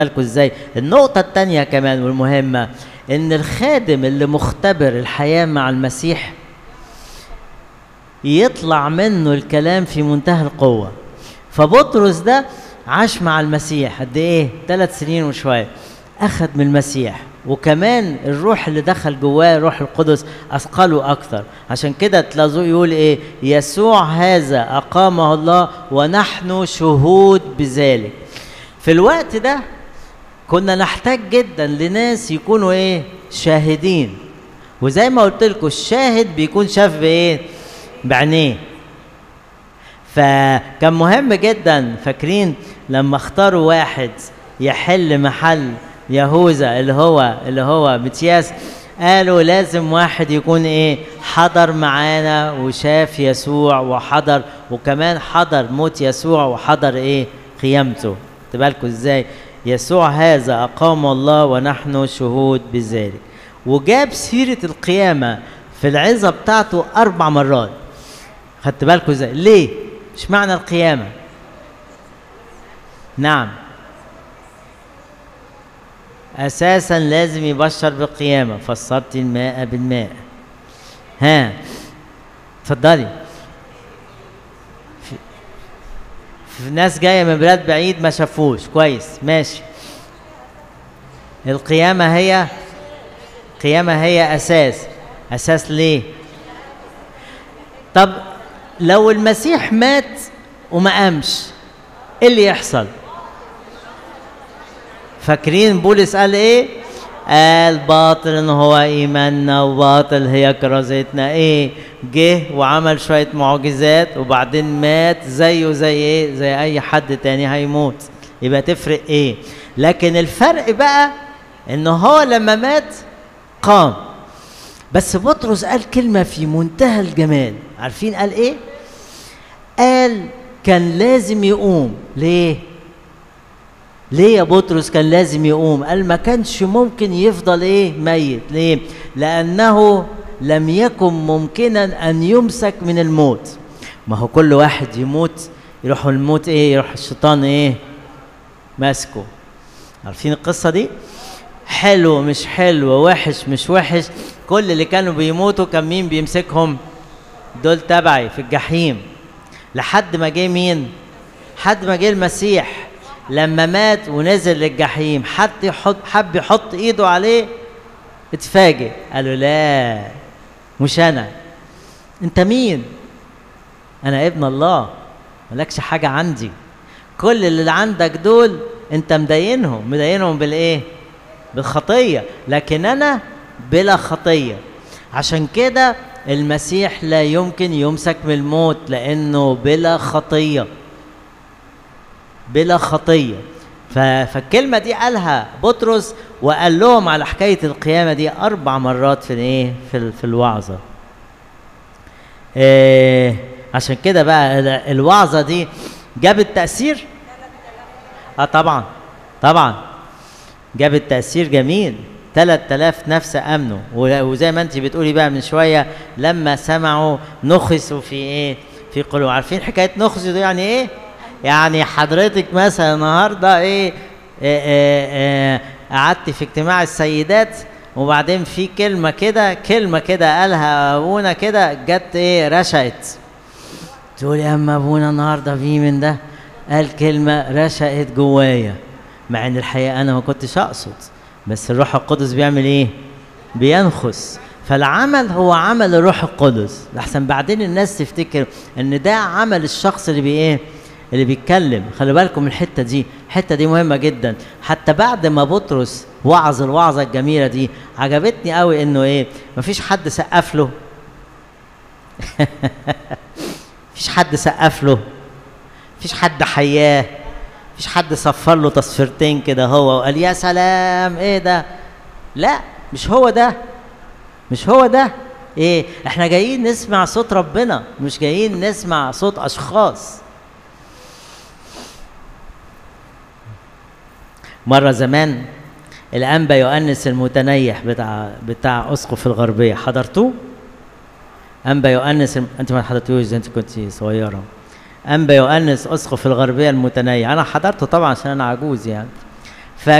بالكم ازاي النقطة التانية كمان والمهمة ان الخادم اللي مختبر الحياة مع المسيح يطلع منه الكلام في منتهى القوة فبطرس ده عاش مع المسيح قد ايه ثلاث سنين وشوية اخذ من المسيح وكمان الروح اللي دخل جواه الروح القدس اثقله اكثر عشان كده تلاقوه يقول ايه يسوع هذا اقامه الله ونحن شهود بذلك في الوقت ده كنا نحتاج جدا لناس يكونوا ايه شاهدين وزي ما قلت لكم الشاهد بيكون شاف بايه بعينيه فكان مهم جدا فاكرين لما اختاروا واحد يحل محل يهوذا اللي هو اللي هو متياس قالوا لازم واحد يكون ايه حضر معانا وشاف يسوع وحضر وكمان حضر موت يسوع وحضر ايه قيامته تبالكوا ازاي يسوع هذا أقام الله ونحن شهود بذلك وجاب سيرة القيامة في العظة بتاعته أربع مرات خدت بالكم ازاي ليه مش معنى القيامة نعم أساسا لازم يبشر بالقيامة فسرت الماء بالماء ها اتفضلي في ناس جايه من بلاد بعيد ما شافوش كويس ماشي القيامه هي القيامه هي اساس اساس ليه طب لو المسيح مات وما قامش ايه اللي يحصل فاكرين بولس قال ايه قال باطل هو ايماننا وباطل هي كرازتنا ايه جه وعمل شويه معجزات وبعدين مات زيه زي ايه زي اي حد تاني هيموت يبقى تفرق ايه لكن الفرق بقى ان هو لما مات قام بس بطرس قال كلمه في منتهى الجمال عارفين قال ايه قال كان لازم يقوم ليه ليه يا بطرس كان لازم يقوم قال ما كانش ممكن يفضل ايه ميت ليه لانه لم يكن ممكنا ان يمسك من الموت ما هو كل واحد يموت يروح الموت ايه يروح الشيطان ايه ماسكه عارفين القصه دي حلو مش حلو وحش مش وحش كل اللي كانوا بيموتوا كان مين بيمسكهم دول تبعي في الجحيم لحد ما جه مين حد ما جه المسيح لما مات ونزل للجحيم حد يحط حب يحط ايده عليه اتفاجئ قالوا لا مش انا انت مين انا ابن الله مالكش حاجه عندي كل اللي عندك دول انت مدينهم مدينهم بالايه بالخطيه لكن انا بلا خطيه عشان كده المسيح لا يمكن يمسك من الموت لانه بلا خطيه بلا خطيه فالكلمه دي قالها بطرس وقال لهم على حكايه القيامه دي اربع مرات في الايه في, في الوعظه إيه عشان كده بقى الوعظه دي جابت تاثير اه طبعا طبعا جابت تاثير جميل 3000 نفس امنوا وزي ما انت بتقولي بقى من شويه لما سمعوا نخسوا في ايه في قلوب عارفين حكايه نخسوا دي يعني ايه يعني حضرتك مثلا النهارده ايه, إيه, إيه, إيه قعدت في اجتماع السيدات وبعدين في كلمه كده كلمه كده قالها ابونا كده جت ايه رشقت تقول يا اما ابونا النهارده في من ده قال كلمه رشقت جوايا مع ان الحقيقه انا ما كنتش اقصد بس الروح القدس بيعمل ايه بينخس فالعمل هو عمل الروح القدس لحسن بعدين الناس تفتكر ان ده عمل الشخص اللي بي ايه اللي بيتكلم خلي بالكم من الحته دي الحته دي مهمه جدا حتى بعد ما بطرس وعظ الوعظه الجميله دي عجبتني قوي انه ايه مفيش حد سقف له مفيش حد سقف له مفيش حد حياه مفيش حد صفر له تصفيرتين كده هو وقال يا سلام ايه ده لا مش هو ده مش هو ده ايه احنا جايين نسمع صوت ربنا مش جايين نسمع صوت اشخاص مرة زمان الأنبا يؤنس المتنيح بتاع بتاع أسقف الغربية حضرتوه؟ أنبا يؤنس الم... أنت ما حضرتوش أنت كنت صغيرة أنبا يؤنس أسقف الغربية المتنيح أنا حضرته طبعا عشان أنا عجوز يعني